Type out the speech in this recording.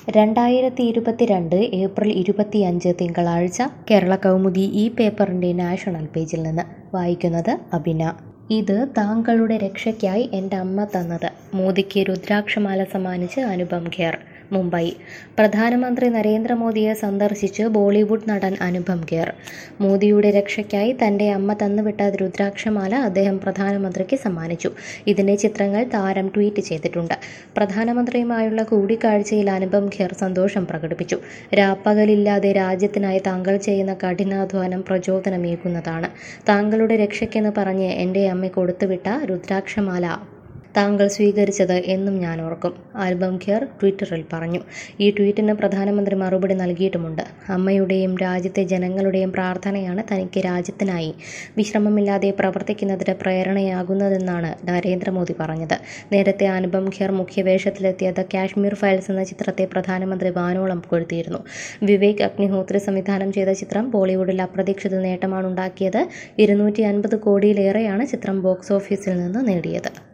രണ്ടായിരത്തി ഇരുപത്തിരണ്ട് ഏപ്രിൽ ഇരുപത്തിയഞ്ച് തിങ്കളാഴ്ച കേരള കൗമുദി ഈ പേപ്പറിൻ്റെ നാഷണൽ പേജിൽ നിന്ന് വായിക്കുന്നത് അബിന ഇത് താങ്കളുടെ രക്ഷയ്ക്കായി എൻ്റെ അമ്മ തന്നത് മോദിക്ക് രുദ്രാക്ഷമാല സമ്മാനിച്ച് അനുപം ഖേർ മുംബൈ പ്രധാനമന്ത്രി നരേന്ദ്രമോദിയെ സന്ദർശിച്ച് ബോളിവുഡ് നടൻ അനുപം ഖേർ മോദിയുടെ രക്ഷയ്ക്കായി തൻ്റെ അമ്മ തന്നുവിട്ട രുദ്രാക്ഷമാല അദ്ദേഹം പ്രധാനമന്ത്രിക്ക് സമ്മാനിച്ചു ഇതിൻ്റെ ചിത്രങ്ങൾ താരം ട്വീറ്റ് ചെയ്തിട്ടുണ്ട് പ്രധാനമന്ത്രിയുമായുള്ള കൂടിക്കാഴ്ചയിൽ അനുപം ഖേർ സന്തോഷം പ്രകടിപ്പിച്ചു രാപ്പകലില്ലാതെ രാജ്യത്തിനായി താങ്കൾ ചെയ്യുന്ന കഠിനാധ്വാനം പ്രചോദനമേകുന്നതാണ് താങ്കളുടെ രക്ഷയ്ക്കെന്ന് പറഞ്ഞ് എൻ്റെ അമ്മ കൊടുത്തുവിട്ട രുദ്രാക്ഷമാല താങ്കൾ സ്വീകരിച്ചത് എന്നും ഞാൻ ഓർക്കും ആൽബം ഖേർ ട്വിറ്ററിൽ പറഞ്ഞു ഈ ട്വീറ്റിന് പ്രധാനമന്ത്രി മറുപടി നൽകിയിട്ടുമുണ്ട് അമ്മയുടെയും രാജ്യത്തെ ജനങ്ങളുടെയും പ്രാർത്ഥനയാണ് തനിക്ക് രാജ്യത്തിനായി വിശ്രമമില്ലാതെ പ്രവർത്തിക്കുന്നതിന് പ്രേരണയാകുന്നതെന്നാണ് നരേന്ദ്രമോദി പറഞ്ഞത് നേരത്തെ അനുപം ഖേർ മുഖ്യവേഷത്തിലെത്തിയ ദ കാശ്മീർ ഫയൽസ് എന്ന ചിത്രത്തെ പ്രധാനമന്ത്രി വാനോളം കൊഴുത്തിയിരുന്നു വിവേക് അഗ്നിഹോത്രി സംവിധാനം ചെയ്ത ചിത്രം ബോളിവുഡിൽ അപ്രതീക്ഷിത നേട്ടമാണ് ഉണ്ടാക്കിയത് ഇരുന്നൂറ്റി അൻപത് കോടിയിലേറെയാണ് ചിത്രം ബോക്സ് ഓഫീസിൽ നിന്ന് നേടിയത്